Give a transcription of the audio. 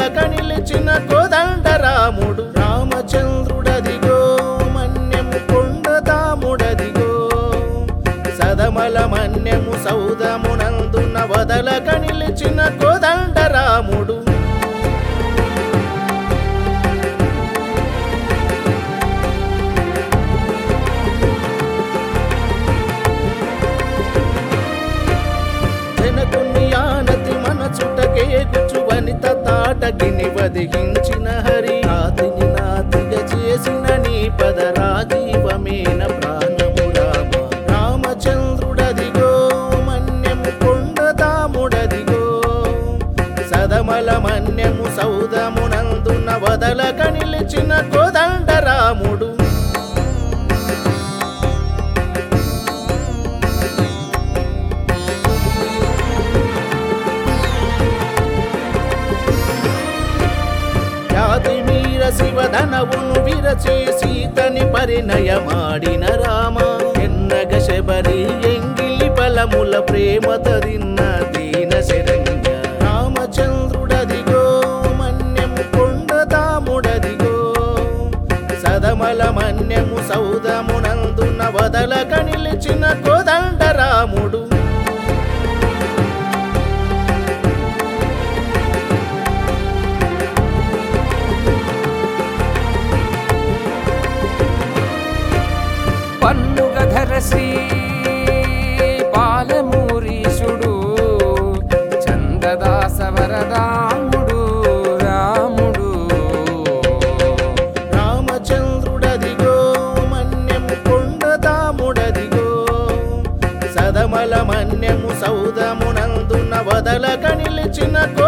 వదలక నిలిచిన కోదండ రాముడు రామచంద్రుడదిగో మన్యము కొండదాముడదిగో సదమల మన్యము సౌదమునందున వదలక నిలిచిన కోదండ రాముడు వెనకుని ఆనతి మన చుట్టకే గుచ్చు వనిత తాటకిని వదిలించిన హరి నాతిని నాతిగా చేసిన నీ పద రాజీవమేన ప్రాణము రామ రామచంద్రుడదిగో మన్యము కొండదాముడదిగో సదమల మన్యము సౌదమునందున వదలక నిలిచిన కోదండ రాముడు జాతి మీర శివధనవును విరచే సీతని పరిణయమాడిన రామ ఎన్నగ శబరి ఎంగిలి బలముల ప్రేమ తదిన్న దీన శరణ్య రామచంద్రుడదిగో మన్యము కొండదాముడదిగో సదమల మన్యము సౌదమునందున వదలక నిలిచిన కోదండ రాముడు పన్నుగధర శ్రీ పాలమూరీశుడు చందదాస వరదాముడు రాముడు రామచంద్రుడదిగో మన్యము కొండదాముడదిగో సదమల మన్యము సౌదమునందున వదలక నిలిచిన